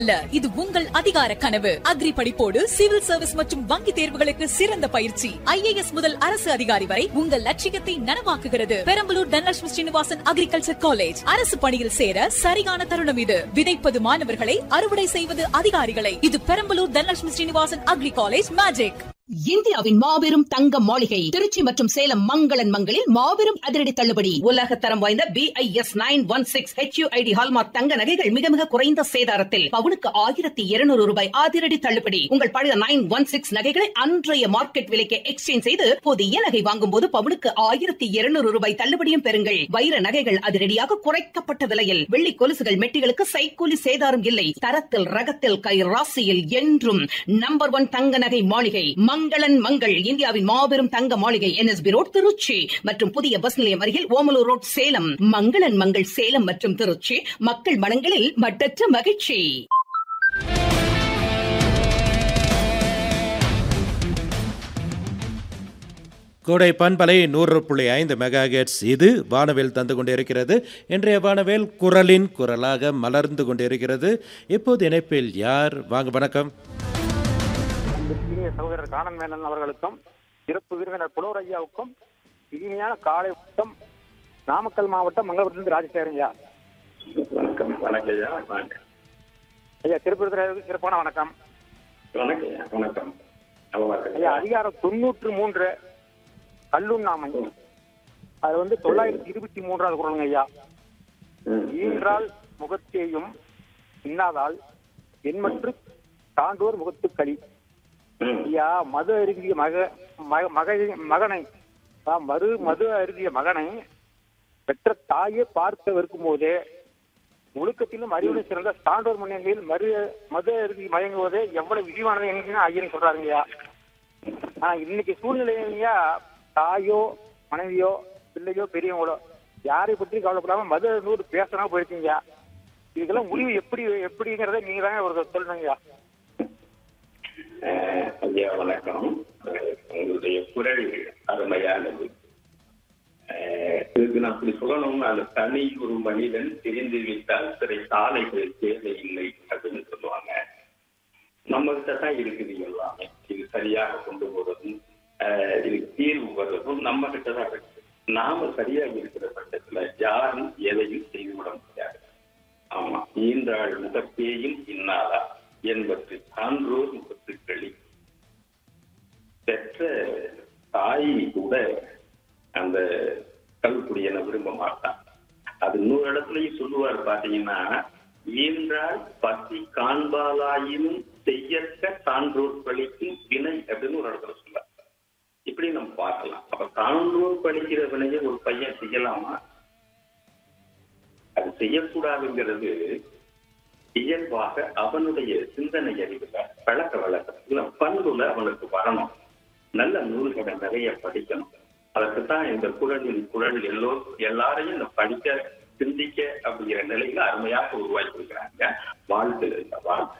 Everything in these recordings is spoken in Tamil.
இல்ல இது உங்கள் அதிகார கனவு அக்ரி படிப்போடு சிவில் சர்வீஸ் மற்றும் வங்கி தேர்வுகளுக்கு சிறந்த பயிற்சி ஐஏஎஸ் முதல் அரசு அதிகாரி வரை உங்கள் லட்சியத்தை நனவாக்குகிறது பெரம்பலூர் தனலட்சுமி ஸ்ரீனிவாசன் அக்ரிகல்ச்சர் காலேஜ் அரசு பணியில் சேர சரியான தருணம் இது விதைப்பது மாணவர்களை அறுவடை செய்வது அதிகாரிகளை இது Perambalur Dhanalakshmi Srinivasan agri college magic இந்தியாவின் மாபெரும் தங்க மாளிகை திருச்சி மற்றும் சேலம் மங்களன் மங்களில் மாபெரும் அதிரடி தள்ளுபடி உலக தரம் வாய்ந்த B I S nine one six HUID hallmark தங்க நகைகள் மிக மிக குறைந்த சேதாரத்தில் பவுனுக்கு ஆயிரத்தி இருநூறு ரூபாய் அதிரடி தள்ளுபடி உங்கள் பழைய நைன் ஒன் சிக்ஸ் நகைகளை அன்றைய மார்க்கெட் விலைக்கு எக்ஸ்சேஞ்ச் செய்து புதிய நகை வாங்கும் போது பவுனுக்கு ஆயிரத்தி இருநூறு ரூபாய் தள்ளுபடியும் பெறுங்கள் வைர நகைகள் அதிரடியாக குறைக்கப்பட்ட விலையில் வெள்ளி கொலுசுகள் மெட்டிகளுக்கு சைக்கூலி சேதாரம் இல்லை தரத்தில் ரகத்தில் கை ராசியில் என்றும் நம்பர் ஒன் தங்க நகை மாளிகை மங்களன் மங்கள் இந்தியாவின் மாபெரும் தங்க மாளிகை என்எஸ்பி ரோட் திருச்சி மற்றும் புதிய பஸ் நிலையம் அருகில் ஓமலூர் ரோட் சேலம் மங்களன் மங்கள் சேலம் மற்றும் திருச்சி மக்கள் மனங்களில் மட்டற்ற மகிழ்ச்சி கோடை பண்பலை நூறு புள்ளி ஐந்து மெகா இது வானவேல் தந்து கொண்டிருக்கிறது இன்றைய வானவேல் குரலின் குரலாக மலர்ந்து கொண்டிருக்கிறது இப்போது இணைப்பில் யார் வாங்க வணக்கம் இனிய சகோதரர் காணன் மேனன் அவர்களுக்கும் சிறப்பு விருந்தினர் புலவர் ஐயாவுக்கும் இனிமையான காலை வணக்கம் நாமக்கல் மாவட்டம் மங்களபுரத்திலிருந்து ராஜசேகரன் ஐயா வணக்கம் வணக்கம் ஐயா வணக்கம் ஐயா திருப்பதி சிறப்பான வணக்கம் வணக்கம் ஐயா வணக்கம் நல்லா இருக்கேன் ஐயா அதிகாரம் தொண்ணூற்று மூன்று கல்லுண்ணாமை அது வந்து தொள்ளாயிரத்தி இருபத்தி மூன்றாவது குரலுங்க ஐயா ம். ஈன்றால் முகத்தேயும் இன்னாதால் எண்மற்று தாண்டோர் முகத்து களி ம். ஐயா மது அருந்திய மக மக- மக மகனை ஆ, மறு மது அருந்திய மகனை பெற்ற தாயே பார்க்க வெறுக்கும் போதே ஒழுக்கத்திலும் அறிவுடன் சிறந்த சான்றோர் முன்னணியில் மறு மது அருந்தி மயங்குவதே எவ்வளவு விரிவானது என்கிறேன் ஐயன் சொல்றாருங்கய்யா ஆனா இன்னைக்கு சூழ்நிலையா தாயோ மனைவியோ பிள்ளையோ பெரியவங்களோ யாரை பற்றி கவலைப்படாம மது அருந்தோடு பேசணும் போயிருக்கீங்க இதுக்கெல்லாம் முடிவு எப்படி எப்படிங்கிறத நீங்க தாங்க ஒரு சொல்லணுங்கய்யா அஹ், ஐயா வணக்கம் அஹ், உங்களுடைய குரல் அருமையானது அஹ், இதுக்கு நான் அப்படி சொல்லணும் அந்த தனி ஒரு மனிதன் தெரிந்து விட்டால் சிறை சாலைகள் தேவையில்லை அப்படின்னு சொல்லுவாங்க நம்ம கிட்ட தான் இருக்குது எல்லாமே இது சரியாக கொண்டு போறதும் அஹ், இதுக்கு தீர்வு வர்றதும் நம்ம கிட்ட தான் இருக்கு நாம சரியா இருக்கிற பட்சத்துல யாரும் எதையும் செய்துவிட முடியாது ஆமா ஈன்றாள் முகத்தேயும் இன்னாதா என்பது சான்றோர் முகத்துக்களி பெற்ற தாய் கூட அந்த கல்குடியனை விரும்ப மாட்டான் அது இன்னொரு இடத்துலயும் சொல்லுவார் பாத்தீங்கன்னா ஈன்றால் பசி காண்பாலாயினும் செய்யற்க சான்றோர் பழிக்கும் வினை அப்படின்னு ஒரு இடத்துல சொல்லுவார் இப்படி நம்ம பார்க்கலாம் அப்ப சான்றோர் பழிக்கிற வினையை ஒரு பையன் செய்யலாமா அது செய்யக்கூடாதுங்கிறது இயல்பாக அவனுடைய சிந்தனை அறிவுல பழக்க வழக்கத்துல பண்புல அவனுக்கு வரணும் நல்ல நூல்களை நிறைய படிக்கணும் அதற்கு தான் இந்த குரலின் குரல் எல்லோ எல்லாரையும் இந்த படிக்க சிந்திக்க அப்படிங்கிற நிலையில அருமையாக உருவாக்கி இருக்கிறாங்க வாழ்த்து இந்த வாழ்த்து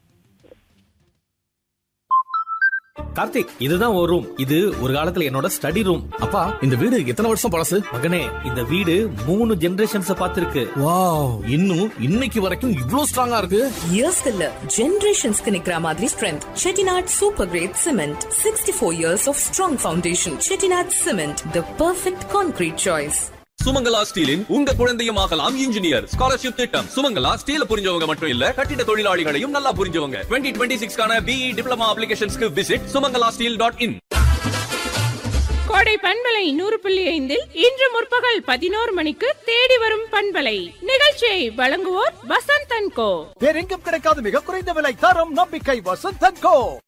கார்த்திக் இதுதான் ஒரு ரூம் இது ஒரு காலத்துல என்னோட ஸ்டடி ரூம் அப்பா இந்த வீடு எத்தனை வருஷம் பழசு மகனே இந்த வீடு மூணு ஜெனரேஷன்ஸ் பார்த்திருக்கு வாவ் இன்னும் இன்னைக்கு வரைக்கும் இவ்ளோ ஸ்ட்ராங்கா இருக்கு இயர்ஸ்க்கு இல்ல ஜெனரேஷன்ஸ்க்கு நிக்கிற மாதிரி strength Chettinad super grade cement sixty four years of strong foundation Chettinad cement the perfect concrete choice Sumangala ஸ்டீலின் உங்க குழந்தையும் ஆகலாம் இன்ஜினியர் ஸ்காலர்ஷிப் திட்டம் சுமங்கலா ஸ்டீல புரிஞ்சவங்க மட்டும் இல்ல கட்டிட தொழிலாளிகளையும் நல்லா புரிஞ்சவங்க டுவெண்ட்டி டுவெண்ட்டி சிக்ஸ்க்கான பிஇ டிப்ளமா அப்ளிகேஷன்ஸ்க்கு visit Sumangala steel dot in கோடை பண்பலை நூறு புள்ளி ஐந்தில் இன்று முற்பகல் பதினோரு மணிக்கு தேடி வரும் பண்பலை நிகழ்ச்சியை வழங்குவோர் வசந்த் அண்ட் கோ வேறெங்கும் கிடைக்காத மிக குறைந்த விலை தரம் நம்பிக்கை வசந்தன் கோ